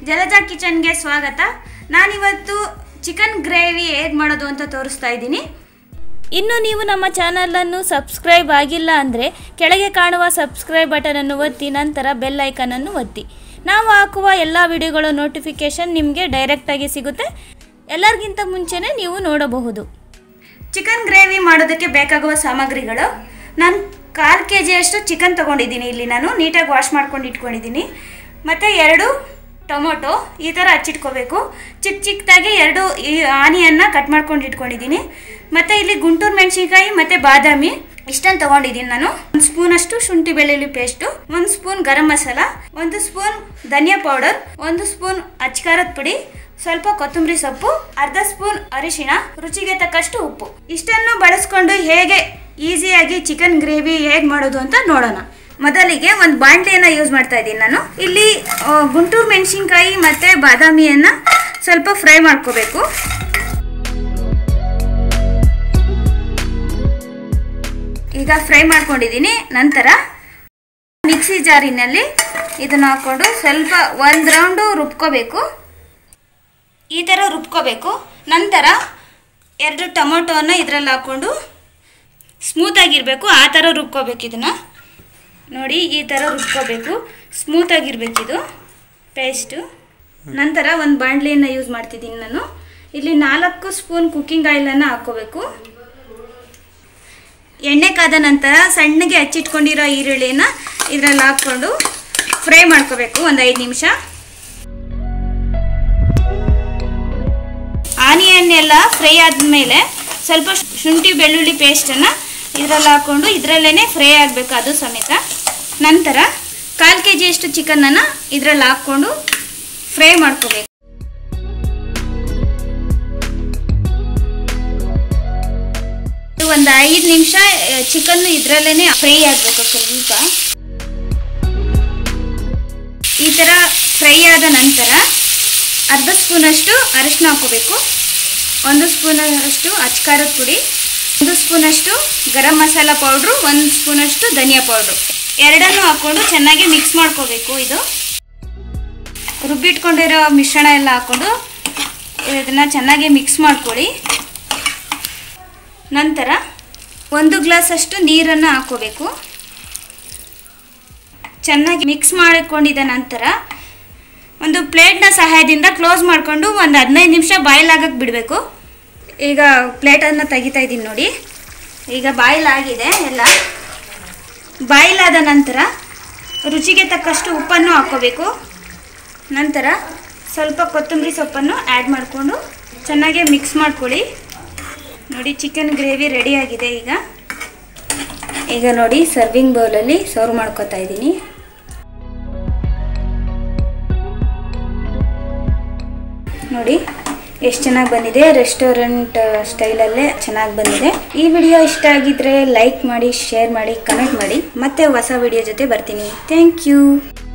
ಜಲಜಾ ಕಿಚನ್ಗೆ ಸ್ವಾಗತ ನಾನಿವತ್ತು chicken gravy ಹೇಗೆ ಮಾಡೋದು ಅಂತ ತೋರಿಸ್ತಾ ಇದ್ದೀನಿ ಇನ್ನು ನೀವು ನಮ್ಮ ಚಾನಲನ್ನು ಸಬ್ಸ್ಕ್ರೈಬ್ ಆಗಿಲ್ಲ ಅಂದರೆ ಕೆಳಗೆ ಕಾಣುವ ಸಬ್ಸ್ಕ್ರೈಬ್ ಬಟನನ್ನು ಒತ್ತಿ ನಂತರ ಬೆಲ್ ಐಕನನ್ನು ಒತ್ತಿ ನಾವು ಹಾಕುವ ಎಲ್ಲ ವಿಡಿಯೋಗಳ ನೋಟಿಫಿಕೇಷನ್ ನಿಮಗೆ ಡೈರೆಕ್ಟಾಗಿ ಸಿಗುತ್ತೆ ಎಲ್ಲರಿಗಿಂತ ಮುಂಚೆನೇ ನೀವು ನೋಡಬಹುದು ಚಿಕನ್ ಗ್ರೇವಿ ಮಾಡೋದಕ್ಕೆ ಬೇಕಾಗುವ ಸಾಮಗ್ರಿಗಳು ನಾನು ಕಾಲು ಕೆ ಜಿಯಷ್ಟು ಚಿಕನ್ ತೊಗೊಂಡಿದ್ದೀನಿ ಇಲ್ಲಿ ನಾನು ನೀಟಾಗಿ ವಾಶ್ ಮಾಡ್ಕೊಂಡು ಇಟ್ಕೊಂಡಿದ್ದೀನಿ ಮತ್ತು ಎರಡು ಟೊಮೊಟೊ ಈ ಥರ ಹಚ್ಚಿಟ್ಕೋಬೇಕು ಚಿಕ್ಕ ಚಿಕ್ಕದಾಗಿ ಎರಡು ಈ ಆನಿಯನ್ನ ಕಟ್ ಮಾಡ್ಕೊಂಡು ಇಟ್ಕೊಂಡಿದ್ದೀನಿ ಮತ್ತು ಇಲ್ಲಿ ಗುಂಟೂರು ಮೆಣಸಿನ್ಕಾಯಿ ಮತ್ತು ಬಾದಾಮಿ ಇಷ್ಟನ್ನು ತೊಗೊಂಡಿದ್ದೀನಿ ನಾನು ಒಂದು ಸ್ಪೂನಷ್ಟು ಶುಂಠಿ ಬೆಳ್ಳುಳ್ಳಿ ಪೇಸ್ಟು ಒಂದು ಸ್ಪೂನ್ ಗರಂ ಮಸಾಲ ಒಂದು ಸ್ಪೂನ್ ಧನಿಯಾ ಪೌಡರ್ ಒಂದು ಸ್ಪೂನ್ ಅಚ್ಕಾರದ ಪುಡಿ ಸ್ವಲ್ಪ ಕೊತ್ತಂಬರಿ ಸೊಪ್ಪು ಅರ್ಧ ಸ್ಪೂನ್ ಅರಿಶಿಣ ರುಚಿಗೆ ತಕ್ಕಷ್ಟು ಉಪ್ಪು ಇಷ್ಟನ್ನು ಬಳಸ್ಕೊಂಡು ಹೇಗೆ ಈಸಿಯಾಗಿ ಚಿಕನ್ ಗ್ರೇವಿ ಹೇಗೆ ಮಾಡೋದು ಅಂತ ನೋಡೋಣ ಮೊದಲಿಗೆ ಒಂದು ಬಾಣಲೆಯನ್ನು ಯೂಸ್ ಮಾಡ್ತಾ ಇದ್ದೀನಿ ನಾನು ಇಲ್ಲಿ ಆ, ಗುಂಟೂರು ಮೆಣಸಿನ್ಕಾಯಿ ಮತ್ತು ಬಾದಾಮಿಯನ್ನು ಸ್ವಲ್ಪ ಫ್ರೈ ಮಾಡ್ಕೋಬೇಕು ಈಗ ಫ್ರೈ ಮಾಡ್ಕೊಂಡಿದ್ದೀನಿ ನಂತರ ಮಿಕ್ಸಿ ಜಾರಿನಲ್ಲಿ ಇದನ್ನ ಹಾಕೊಂಡು ಸ್ವಲ್ಪ ಒಂದು ರೌಂಡು ರುಬ್ಕೋಬೇಕು ಈ ಥರ ರುಬ್ಕೋಬೇಕು ನಂತರ ಎರಡು ಟೊಮೊಟೊನ ಇದರಲ್ಲಿ ಹಾಕ್ಕೊಂಡು ಸ್ಮೂತಾಗಿರಬೇಕು ಆ ಥರ ರುಬ್ಕೋಬೇಕು ಇದನ್ನು ನೋಡಿ ಈ ಥರ ರುಬ್ಕೋಬೇಕು ಸ್ಮೂತಾಗಿರ್ಬೇಕಿದು ಪೇಸ್ಟು ನಂತರ ಒಂದು ಬಾಣಲೆಯನ್ನು ಯೂಸ್ ಮಾಡ್ತಿದ್ದೀನಿ ನಾನು ಇಲ್ಲಿ ನಾಲ್ಕು ಸ್ಪೂನ್ ಕುಕ್ಕಿಂಗ್ ಆಯಿಲನ್ನು ಹಾಕ್ಕೋಬೇಕು ಎಣ್ಣೆ ಕಾದ ನಂತರ ಸಣ್ಣಗೆ ಹಚ್ಚಿಟ್ಕೊಂಡಿರೋ ಈರುಳ್ಳಿನ ಇದರಲ್ಲಿ ಹಾಕ್ಕೊಂಡು ಫ್ರೈ ಮಾಡ್ಕೋಬೇಕು ಒಂದು ಐದು ನಿಮಿಷ ಆನಿಯನ್ ಎಲ್ಲ ಫ್ರೈ ಆದಮೇಲೆ ಸ್ವಲ್ಪ ಶುಂಠಿ ಬೆಳ್ಳುಳ್ಳಿ ಪೇಸ್ಟನ್ನು ಇದರಲ್ಲಿ ಹಾಕ್ಕೊಂಡು ಇದರಲ್ಲೇ ಫ್ರೈ ಆಗಬೇಕು ಅದು ಸಮೇತ ನಂತರ ಕಾಲು ಕೆ ಜಿಯಷ್ಟು ಚಿಕನನ್ನು ಇದರಲ್ಲಿ ಹಾಕ್ಕೊಂಡು ಫ್ರೈ ಮಾಡ್ಕೋಬೇಕು ಒಂದು ಐದು ನಿಮಿಷ ಚಿಕನ್ ಇದರಲ್ಲೇ ಫ್ರೈ ಆಗಬೇಕು ಸ್ವಲ್ಪ ಈ ಥರ ಫ್ರೈ ಆದ ನಂತರ ಅರ್ಧ ಸ್ಪೂನಷ್ಟು ಅರಿಶಿನ ಹಾಕೋಬೇಕು ಒಂದು ಸ್ಪೂನಷ್ಟು ಅಚ್ಕಾರದ ಪುಡಿ ಒಂದು ಸ್ಪೂನಷ್ಟು ಗರಂ ಮಸಾಲ ಪೌಡ್ರು ಒಂದು ಸ್ಪೂನಷ್ಟು ಧನಿಯಾ ಪೌಡ್ರು ಎರಡನ್ನೂ ಹಾಕ್ಕೊಂಡು ಚೆನ್ನಾಗಿ ಮಿಕ್ಸ್ ಮಾಡ್ಕೋಬೇಕು ಇದು ರುಬ್ಬಿಟ್ಕೊಂಡಿರೋ ಮಿಶ್ರಣ ಎಲ್ಲ ಹಾಕ್ಕೊಂಡು ಇದನ್ನು ಚೆನ್ನಾಗಿ ಮಿಕ್ಸ್ ಮಾಡ್ಕೊಳ್ಳಿ ನಂತರ ಒಂದು ಗ್ಲಾಸಷ್ಟು ನೀರನ್ನು ಹಾಕೋಬೇಕು ಚೆನ್ನಾಗಿ ಮಿಕ್ಸ್ ಮಾಡಿಕೊಂಡಿದ ನಂತರ ಒಂದು ಪ್ಲೇಟ್ನ ಸಹಾಯದಿಂದ ಕ್ಲೋಸ್ ಮಾಡಿಕೊಂಡು ಒಂದು ಹದಿನೈದು ನಿಮಿಷ ಬಾಯ್ಲ್ ಆಗಕ್ಕೆ ಬಿಡಬೇಕು ಈಗ ಪ್ಲೇಟನ್ನು ತೆಗಿತಾ ಇದ್ದೀನಿ ನೋಡಿ ಈಗ ಬಾಯ್ಲ್ ಆಗಿದೆ ಎಲ್ಲ ಬಾಯ್ಲ್ ಆದ ನಂತರ ರುಚಿಗೆ ತಕ್ಕಷ್ಟು ಉಪ್ಪನ್ನು ಹಾಕ್ಕೋಬೇಕು ನಂತರ ಸ್ವಲ್ಪ ಕೊತ್ತಂಬರಿ ಸೊಪ್ಪನ್ನು ಆ್ಯಡ್ ಮಾಡಿಕೊಂಡು ಚೆನ್ನಾಗಿ ಮಿಕ್ಸ್ ಮಾಡ್ಕೊಳ್ಳಿ ನೋಡಿ ಚಿಕನ್ ಗ್ರೇವಿ ರೆಡಿ ಆಗಿದೆ ಈಗ ಈಗ ನೋಡಿ ಸರ್ವಿಂಗ್ ಬೌಲಲ್ಲಿ ಸರ್ವ್ ಮಾಡ್ಕೊತಾ ಇದ್ದೀನಿ ನೋಡಿ ಎಷ್ಟು ಚೆನ್ನಾಗಿ ಬಂದಿದೆ ರೆಸ್ಟೋರೆಂಟ್ ಸ್ಟೈಲಲ್ಲೇ ಚೆನ್ನಾಗಿ ಬಂದಿದೆ ಈ ವಿಡಿಯೋ ಇಷ್ಟ ಆಗಿದ್ರೆ ಲೈಕ್ ಮಾಡಿ ಶೇರ್ ಮಾಡಿ ಕಮೆಂಟ್ ಮಾಡಿ ಮತ್ತೆ ಹೊಸ ವಿಡಿಯೋ ಜೊತೆ ಬರ್ತೀನಿ ಥ್ಯಾಂಕ್ ಯು